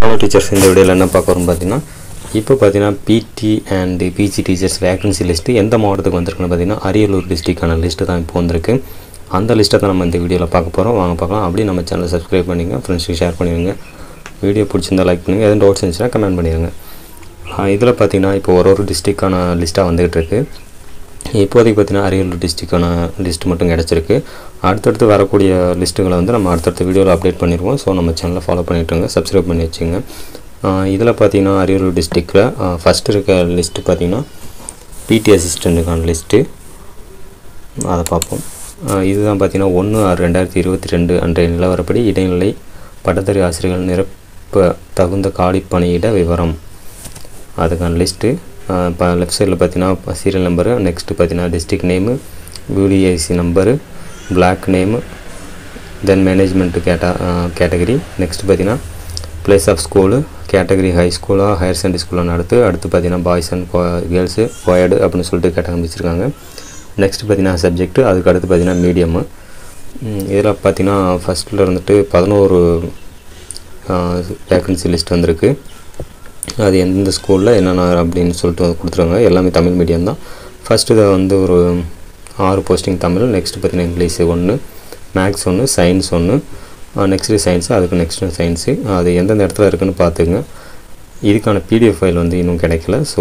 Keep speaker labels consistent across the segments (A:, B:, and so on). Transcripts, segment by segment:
A: hello teachers இந்த வீடியோவில் என்ன பார்க்க வரோம் பார்த்தீங்கன்னா இப்போ பார்த்தீங்கன்னா BT and PG teachers vacancy list எந்த மாவட்டத்துக்கு வந்திருக்குன்னு பார்த்தீங்கன்னா அரியலூர் டிஸ்ட்ரிக்டான லிஸ்ட்டு தான் இப்போ வந்திருக்கு அந்த லிஸ்ட்டை தான் நம்ம இந்த வீடியோவில் பார்க்க போகிறோம் வாங்க பார்க்கலாம் அப்படியே நம்ம சேனலை சப்ஸ்கிரைப் பண்ணிங்க ஃப்ரெண்ட்ஸுக்கு ஷேர் பண்ணிடுங்க வீடியோ பிடிச்சிருந்தா லைக் பண்ணுங்கள் எதுவும் டவுட்ஸ் இருந்துச்சுன்னா கமெண்ட் பண்ணிடுங்க இதில் பார்த்தீங்கன்னா இப்போ ஒரு ஒரு டிஸ்ட்ரிக்டான லிஸ்ட்டாக வந்துகிட்டு இருக்கு இப்போதைக்கு பார்த்தீங்கன்னா அரியலூர் டிஸ்ட்ரிக்டான லிஸ்ட் மட்டும் கிடச்சிருக்கு அடுத்தடுத்து வரக்கூடிய லிஸ்ட்டுகளை வந்து நம்ம அடுத்தடுத்த வீடியோவில் அப்டேட் பண்ணிடுவோம் ஸோ நம்ம சேனலை ஃபாலோ பண்ணிட்டுருங்க சப்ஸ்கிரைப் பண்ணி வச்சுங்க இதில் பார்த்தீங்கன்னா அரியலூர் டிஸ்ட்ரிக்டில் ஃபஸ்ட்டு இருக்க லிஸ்ட்டு பார்த்தீங்கன்னா பிடி அசிஸ்டண்ட்டுக்கான லிஸ்ட்டு அதை பார்ப்போம் ஆஹ் இதுதான் பார்த்தீங்கன்னா ஒன்று ஆறு ரெண்டாயிரத்தி இருபத்தி ரெண்டு அன்றைய நிலவரப்படி இடைநிலை பட்டதாரி ஆசிரியர்கள் நிரப்ப தகுந்த காலி பணியிட விவரம் அதுக்கான லிஸ்ட்டு இப்போ லெஃப்ட் சைடில் பார்த்தீங்கன்னா சீரியல் நம்பரு நெக்ஸ்ட்டு பார்த்தீங்கன்னா district name UDISE number block name then management கேட்டா கேட்டகரி நெக்ஸ்ட் பார்த்தீங்கன்னா place of school category high ஸ்கூலாக ஹையர் செகண்டரி ஸ்கூலாக நடத்து அடுத்து பார்த்தீங்கன்னா பாய்ஸ் அண்ட் கேர்ள்ஸு கோயடு அப்படின்னு சொல்லிட்டு கேட்டகரி வச்சுருக்காங்க நெக்ஸ்ட் பார்த்தீங்கன்னா சப்ஜெக்ட்டு அதுக்கு அடுத்து பார்த்தீங்கன்னா மீடியமு இதில் பார்த்தீங்கன்னா ஃபஸ்ட்டில் இருந்துட்டு பதினோரு வேக்கன்சி லிஸ்ட் வந்திருக்கு அது எந்தெந்த ஸ்கூலில் என்னென்ன அப்படின்னு சொல்லிட்டு வந்து கொடுத்துருவாங்க எல்லாமே தமிழ் மீடியம் தான் ஃபஸ்ட்டு இதை வந்து ஒரு ஆறு போஸ்டிங் தமிழ் நெக்ஸ்ட்டு பார்த்தீங்கன்னா இங்கிலீஷு ஒன்று மேக்ஸ் ஒன்று சயின்ஸ் ஒன்று நெக்ஸ்ட்டு சயின்ஸு அதுக்கு நெக்ஸ்ட்டு சயின்ஸு அது எந்தெந்த இடத்துல இருக்குன்னு பார்த்துங்க இதுக்கான பிடிஎஃப் ஃபைல் வந்து இன்னும் கிடைக்கல ஸோ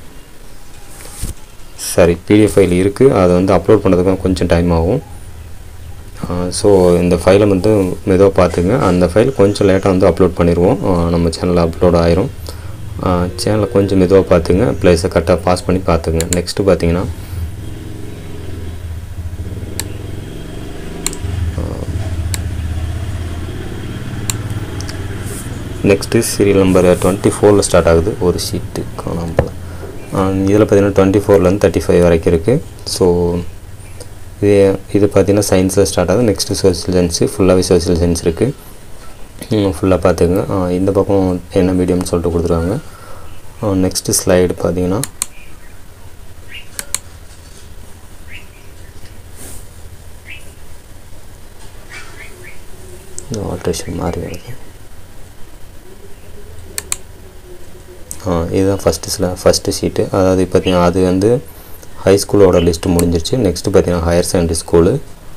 A: சரி பிடிஎஃப் ஃபைல் இருக்குது அதை வந்து அப்லோட் பண்ணுறதுக்கு கொஞ்சம் டைம் ஆகும் ஸோ இந்த ஃபைலை வந்து மெதுவாக பார்த்துங்க அந்த ஃபைல் கொஞ்சம் லேட்டாக வந்து அப்லோட் பண்ணிடுவோம் நம்ம சேனலில் அப்லோட் ஆயிரும் சேனலை கொஞ்சம் மெதுவாக பார்த்துங்க ப்ளேஸை கரெக்டாக பாஸ் பண்ணி பார்த்துங்க நெக்ஸ்ட்டு பார்த்தீங்கன்னா நெக்ஸ்ட்டு சீரியல் நம்பர் டுவெண்ட்டி ஃபோரில் ஸ்டார்ட் ஆகுது ஒரு ஷீட்டு காணாமல் இதில் பார்த்தீங்கன்னா டுவெண்ட்டி ஃபோர்லேருந்து தேர்ட்டி ஃபைவ் வரைக்கும் இருக்குது ஸோ இது இது பார்த்தீங்கன்னா சயின்ஸில் ஸ்டார்ட் ஆகுது நெக்ஸ்ட்டு சோசியல் சயின்ஸு ஃபுல்லாகவே சோசியல் சயின்ஸ் இருக்குது ஃபுல்லாக பார்த்துங்க இந்த பக்கம் என்ன மீடியம்னு சொல்லிட்டு கொடுத்துருவாங்க நெக்ஸ்ட்டு ஸ்லைடு பார்த்தீங்கன்னா ஆல்ட்ரேஷன் மாறி வருது இதுதான் ஃபஸ்ட்டு சில ஃபஸ்ட்டு ஷீட்டு அதாவது பார்த்தீங்கன்னா அது வந்து ஹை ஸ்கூலோட லிஸ்ட்டு முடிஞ்சிருச்சு நெக்ஸ்ட்டு பார்த்தீங்கன்னா ஹையர் செகண்டரி ஸ்கூலு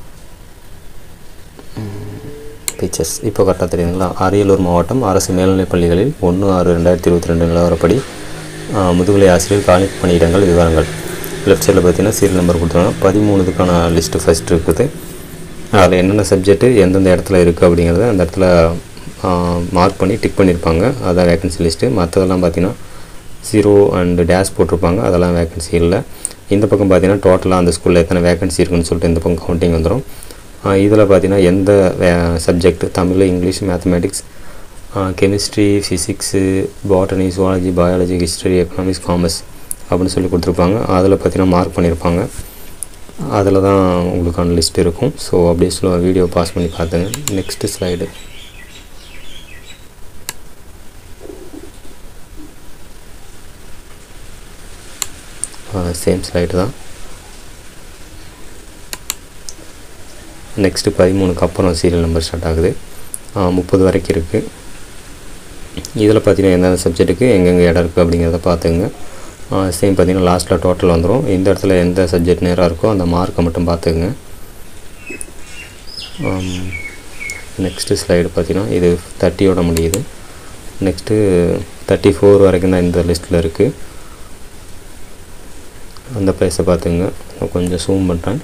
A: பிக்சர்ஸ் இப்போ கரெக்டாக தெரியுதுங்களா அரியலூர் மாவட்டம் அரசு மேல்நிலைப் பள்ளிகளில் ஒன்று ஆறு ரெண்டாயிரத்தி இருபத்தி ரெண்டு நிலவரப்படி முதுகலை ஆசிரியர் காலி பணியிடங்கள் விவரங்கள் லெஃப்ட் சைடில் பார்த்தீங்கன்னா சீரியல் நம்பர் கொடுத்துருவாங்க பதிமூணுதுக்கான லிஸ்ட்டு ஃபஸ்ட் இருக்குது அதில் என்னென்ன சப்ஜெக்ட்டு எந்தெந்த இடத்துல இருக்குது அப்படிங்கிறத அந்த இடத்துல மார்க் பண்ணி டிக் பண்ணியிருப்பாங்க அதான் வேக்கன்சி லிஸ்ட்டு மற்றதெல்லாம் பார்த்தீங்கன்னா ஜீரோ அண்டு டேஷ் போட்டிருப்பாங்க அதெல்லாம் வேக்கன்சி இல்லை இந்த பக்கம் பார்த்தீங்கன்னா டோட்டலாக அந்த ஸ்கூலில் எத்தனை வேக்கன்சி இருக்குன்னு சொல்லிட்டு இந்த பக்கம் கவுண்டிங் வந்துடும் இதில் பார்த்தீங்கன்னா எந்த subject Tamil English mathematics chemistry physics botany zoology biology history economics commerce அப்படின்னு சொல்லி கொடுத்துருப்பாங்க அதில் பார்த்தீங்கன்னா மார்க் பண்ணியிருப்பாங்க அதில் தான் உங்களுக்கான லிஸ்ட் இருக்கும் ஸோ அப்படியே ஸ்லோ வீடியோ பாஸ் பண்ணி பார்த்துங்க நெக்ஸ்ட்டு ஸ்லைடு சேம் ஸ்லைடு தான் நெக்ஸ்ட்டு பதிமூணுக்கு அப்புறம் சீரியல் நம்பர் ஸ்டார்ட் ஆகுது முப்பது வரைக்கும் இருக்குது இதில் பார்த்தீங்கன்னா எந்தெந்த சப்ஜெக்ட்டுக்கு எங்கெங்கே இடம் இருக்குது அப்படிங்கிறத பார்த்துங்க சேம் பார்த்தீங்கன்னா லாஸ்ட்டில் டோட்டல் வந்துடும் இந்த இடத்துல எந்த சப்ஜெக்ட் நேராக இருக்கோ அந்த மார்க்கை மட்டும் பார்த்துங்க நெக்ஸ்ட்டு ஸ்லைடு பார்த்தீங்கன்னா இது தேர்ட்டியோட முடியுது நெக்ஸ்ட்டு தேர்ட்டி ஃபோர் வரைக்கும் தான் இந்த லிஸ்ட்டில் இருக்குது அந்த ப்ளேஸை பார்த்துங்க நான் கொஞ்சம் ஜூம் பண்ணுறேன்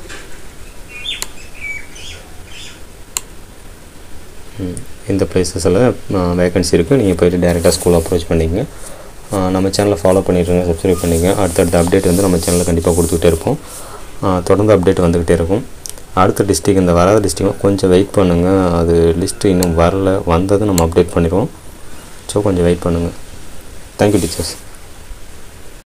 A: இந்த பிளேசஸில் வேகன்சி இருக்குது நீங்கள் போய்ட்டு டேரெக்டாக ஸ்கூல் அப்ரோச் பண்ணிங்க நம்ம சேனலை ஃபாலோ பண்ணிடுங்க சப்ஸ்கிரைப் பண்ணிங்க அடுத்தடுத்த அப்டேட் வந்து நம்ம சேனலில் கண்டிப்பாக கொடுத்துக்கிட்டே இருப்போம் தொடர்ந்து அப்டேட் வந்துக்கிட்டே இருக்கும் அடுத்த டிஸ்ட்ரிக் இந்த வராத டிஸ்ட்ரிக்லாம் கொஞ்சம் வெயிட் பண்ணுங்கள் அது லிஸ்ட்டு இன்னும் வரல வந்தது நம்ம அப்டேட் பண்ணிடுவோம் ஸோ கொஞ்சம் வெயிட் பண்ணுங்கள் தேங்க்யூ டீச்சர்ஸ்